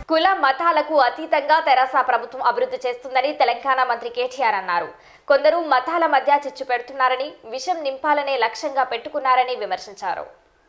కుల మతాలకు అతీతంగా తెరాస ప్రభుత్వం అభివృద్ధి చేస్తుందని తెలంగాణ మంత్రి కేటీఆర్ అన్నారు కొందరు మతాల మధ్య చిచ్చు పెడుతున్నారని విషం నింపాలనే లక్ష్యంగా పెట్టుకున్నారని విమర్శించారు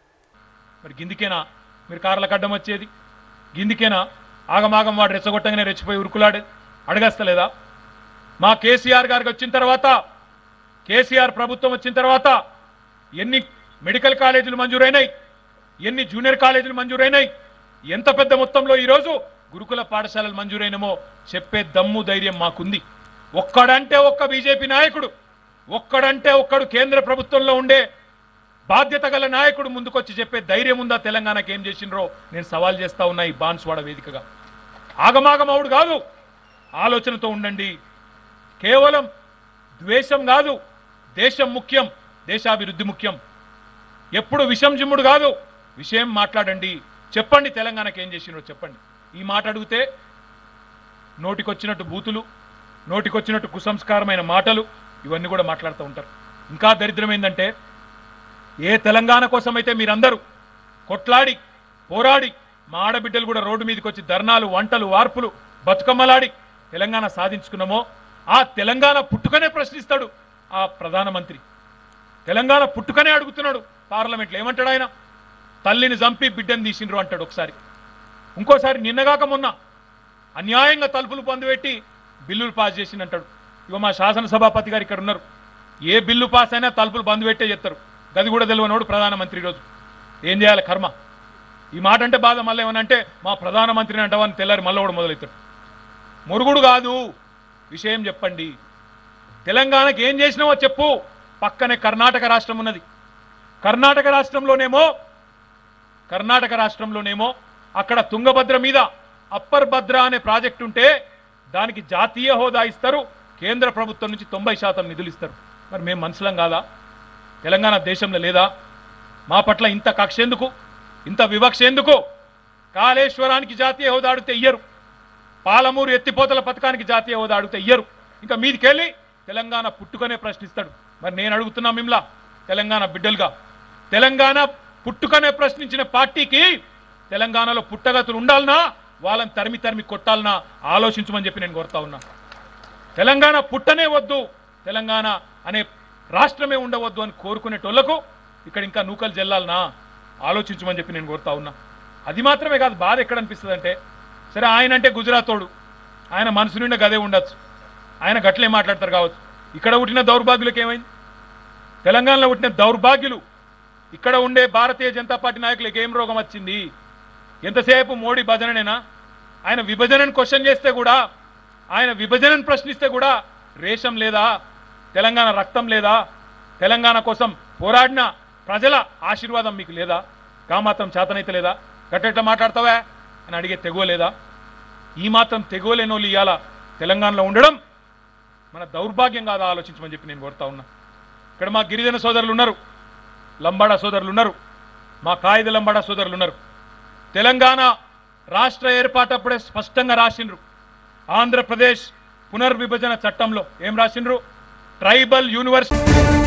మరి గిందికేనా మీరు కార్లకు అడ్డం వచ్చేది గిందికేనా ఆగమాగం వాడు రెచ్చగొట్టంగానే రెచ్చిపోయి ఉరుకులాడే అడగస్తలేదా మా కేసీఆర్ గారికి వచ్చిన తర్వాత కేసీఆర్ ప్రభుత్వం వచ్చిన తర్వాత ఎన్ని మెడికల్ కాలేజీలు మంజూరైనాయి ఎన్ని జూనియర్ కాలేజీలు మంజూరైనాయి ఎంత పెద్ద మొత్తంలో ఈరోజు గురుకుల పాఠశాలలు మంజూరైనమో చెప్పే దమ్ము ధైర్యం మాకుంది ఒక్కడంటే ఒక్క బీజేపీ నాయకుడు ఒక్కడంటే ఒక్కడు కేంద్ర ప్రభుత్వంలో ఉండే బాధ్యత గల నాయకుడు ముందుకొచ్చి చెప్పే ధైర్యం ఉందా తెలంగాణకి ఏం చేసినరో నేను సవాల్ చేస్తా ఉన్నా ఈ బాన్స్వాడ వేదికగా ఆగమాగమవుడు కాదు ఆలోచనతో ఉండండి కేవలం ద్వేషం కాదు దేశం ముఖ్యం దేశాభివృద్ధి ముఖ్యం ఎప్పుడు విషం జిమ్ముడు కాదు విషయం మాట్లాడండి చెప్పండి తెలంగాణకి ఏం చేసినరో చెప్పండి ఈ మాట అడిగితే నోటికొచ్చినట్టు బూతులు నోటికొచ్చినట్టు కుసంస్కారమైన మాటలు ఇవన్నీ కూడా మాట్లాడుతూ ఉంటారు ఇంకా దరిద్రం ఏంటంటే ఏ తెలంగాణ కోసమైతే మీరందరూ కొట్లాడి పోరాడి మా ఆడబిడ్డలు కూడా రోడ్డు మీదకి వచ్చి ధర్నాలు వంటలు వార్పులు బతుకమ్మలాడి తెలంగాణ సాధించుకున్నామో ఆ తెలంగాణ పుట్టుకనే ప్రశ్నిస్తాడు ఆ ప్రధానమంత్రి తెలంగాణ పుట్టుకనే అడుగుతున్నాడు పార్లమెంట్లో ఏమంటాడు ఆయన తల్లిని చంపి బిడ్డని తీసిండ్రు అంటాడు ఒకసారి ఇంకోసారి నిన్నగాక మొన్న అన్యాయంగా తలుపులు పొందుపెట్టి బిల్లులు పాస్ చేసింది అంటాడు ఇగో మా శాసనసభాపతి గారు ఇక్కడ ఉన్నారు ఏ బిల్లు పాస్ అయినా తలుపులు బంద్ పెట్టే చెప్తారు గది కూడా తెలియనోడు ప్రధానమంత్రి ఈరోజు ఏం చేయాలి కర్మ ఈ మాట అంటే బాధ మళ్ళీ ఏమనంటే మా ప్రధానమంత్రిని అంటావని తెల్లారి మళ్ళీ కూడా మొదలెత్తాడు మురుగుడు కాదు విషయం చెప్పండి తెలంగాణకి ఏం చేసినావో చెప్పు పక్కనే కర్ణాటక రాష్ట్రం ఉన్నది కర్ణాటక రాష్ట్రంలోనేమో కర్ణాటక రాష్ట్రంలోనేమో అక్కడ తుంగభద్ర మీద అప్పర్ భద్ర అనే ప్రాజెక్ట్ ఉంటే దానికి జాతీయ హోదా ఇస్తారు కేంద్ర ప్రభుత్వం నుంచి తొంభై శాతం నిధులు ఇస్తారు మరి మేము మనుషులం కాదా తెలంగాణ దేశంలో లేదా మా పట్ల ఇంత కక్ష ఎందుకు ఇంత వివక్ష ఎందుకు కాళేశ్వరానికి జాతీయ హోదా అడిగితే ఇయ్యరు పాలమూరు ఎత్తిపోతల పథకానికి జాతీయ హోదా అడిగితే ఇయ్యరు ఇంకా మీదికెళ్ళి తెలంగాణ పుట్టుకనే ప్రశ్నిస్తాడు మరి నేను అడుగుతున్నా మిమ్లా తెలంగాణ బిడ్డలుగా తెలంగాణ పుట్టుకనే ప్రశ్నించిన పార్టీకి తెలంగాణలో పుట్టగతులు ఉండాలనా వాళ్ళని తరిమి తరిమి కొట్టాలనా ఆలోచించమని చెప్పి నేను కోరుతా ఉన్నా తెలంగాణ పుట్టనే వద్దు తెలంగాణ అనే రాష్ట్రమే ఉండవద్దు అని కోరుకునేటోళ్లకు ఇక్కడ ఇంకా నూకలు జల్లాలనా ఆలోచించమని చెప్పి నేను కోరుతా ఉన్నా అది మాత్రమే కాదు బాధ ఎక్కడ అనిపిస్తుంది అంటే సరే ఆయన అంటే గుజరాతోడు ఆయన మనసు నిండా గదే ఉండొచ్చు ఆయన గట్లే మాట్లాడతారు కావచ్చు ఇక్కడ పుట్టిన దౌర్భాగ్యులకు ఏమైంది తెలంగాణలో పుట్టిన దౌర్భాగ్యులు ఇక్కడ ఉండే భారతీయ జనతా పార్టీ నాయకులకు ఏం రోగం వచ్చింది ఎంతసేపు మోడీ భజననేనా ఆయన విభజనను క్వశ్చన్ చేస్తే కూడా ఆయన విభజనను ప్రశ్నిస్తే కూడా రేషం లేదా తెలంగాణ రక్తం లేదా తెలంగాణ కోసం పోరాడిన ప్రజల ఆశీర్వాదం మీకు లేదా గా మాత్రం చేతనైతే లేదా గట్టెట్లా మాట్లాడతావా అని అడిగే తెగువ లేదా ఈ మాత్రం తెగువలేని వాళ్ళు ఇవాళ తెలంగాణలో ఉండడం మన దౌర్భాగ్యం కాదా ఆలోచించమని చెప్పి నేను కోరుతా ఉన్నా ఇక్కడ మా గిరిజన సోదరులు ఉన్నారు లంబాడా సోదరులు ఉన్నారు మా కాయిద లంబాడా సోదరులు ఉన్నారు తెలంగాణ రాష్ట్ర ఏర్పాటప్పుడే స్పష్టంగా రాసిండ్రు ఆంధ్రప్రదేశ్ పునర్విభజన చట్టంలో ఏం రాసిండ్రు ట్రైబల్ యూనివర్సిటీ